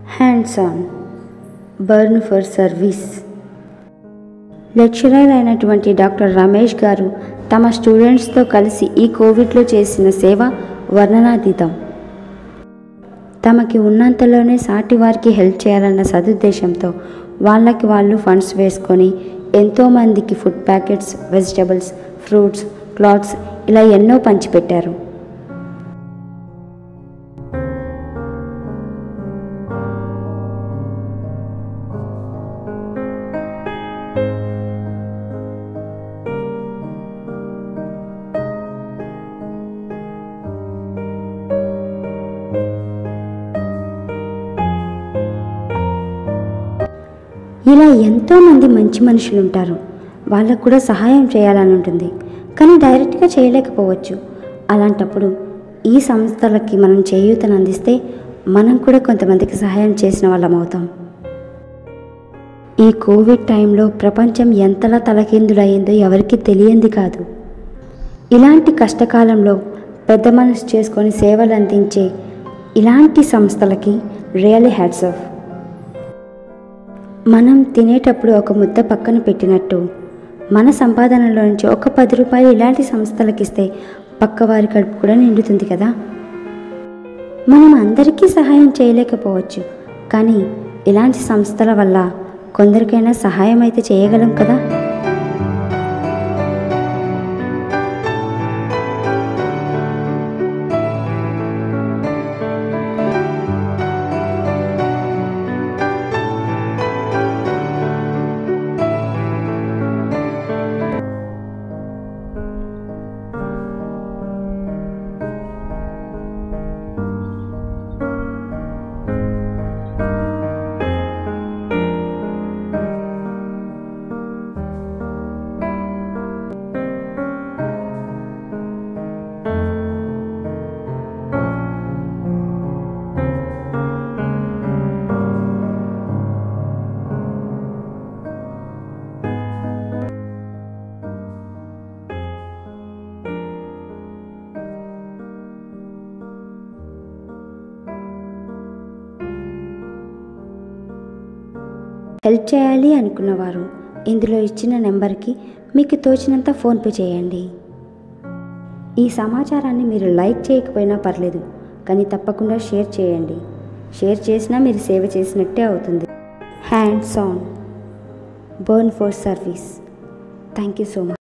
hands on burn for service lecturer అయినటువంటి doctor Ramesh garu తమ స్టూడెంట్స్తో కలిసి ఈ కోవిడ్లో చేసిన సేవ వర్ణనాతీతం తమకి ఉన్నంతలోనే సాటి వారికి హెల్ప్ చేయాలన్న సదుద్దేశంతో వాళ్ళకి వాళ్ళు ఫండ్స్ వేసుకొని ఎంతోమందికి food packets vegetables fruits clothes ఇలా ఎన్నో పంచిపెట్టారు ఇలా ఎంతోమంది మంచి మనుషులు ఉంటారు వాళ్ళకు కూడా సహాయం చేయాలని ఉంటుంది కానీ డైరెక్ట్గా చేయలేకపోవచ్చు అలాంటప్పుడు ఈ సంస్థలకి మనం చేయూతను అందిస్తే మనం కూడా కొంతమందికి సహాయం చేసిన వాళ్ళం అవుతాం ఈ కోవిడ్ టైంలో ప్రపంచం ఎంతలా తలకిందులయ్యిందో ఎవరికీ తెలియంది కాదు ఇలాంటి కష్టకాలంలో పెద్ద మనసు చేసుకొని సేవలు అందించే ఇలాంటి సంస్థలకి రియలీ హ్యాట్స్ ఆఫ్ మనం తినేటప్పుడు ఒక ముద్ద పక్కన పెట్టినట్టు మన సంపాదనలో నుంచి ఒక పది రూపాయలు ఇలాంటి సంస్థలకు ఇస్తే పక్కవారి కడుపు కూడా నిండుతుంది కదా మనం అందరికీ సహాయం చేయలేకపోవచ్చు కానీ ఇలాంటి సంస్థల వల్ల కొందరికైనా సహాయం అయితే చేయగలం కదా హెల్ప్ చేయాలి అనుకున్నవారు ఇందులో ఇచ్చిన నెంబర్కి మీకు తోచినంత ఫోన్పే చేయండి ఈ సమాచారాన్ని మీరు లైక్ చేయకపోయినా పర్లేదు కానీ తప్పకుండా షేర్ చేయండి షేర్ చేసినా మీరు సేవ చేసినట్టే అవుతుంది hands on burn for service thank you so much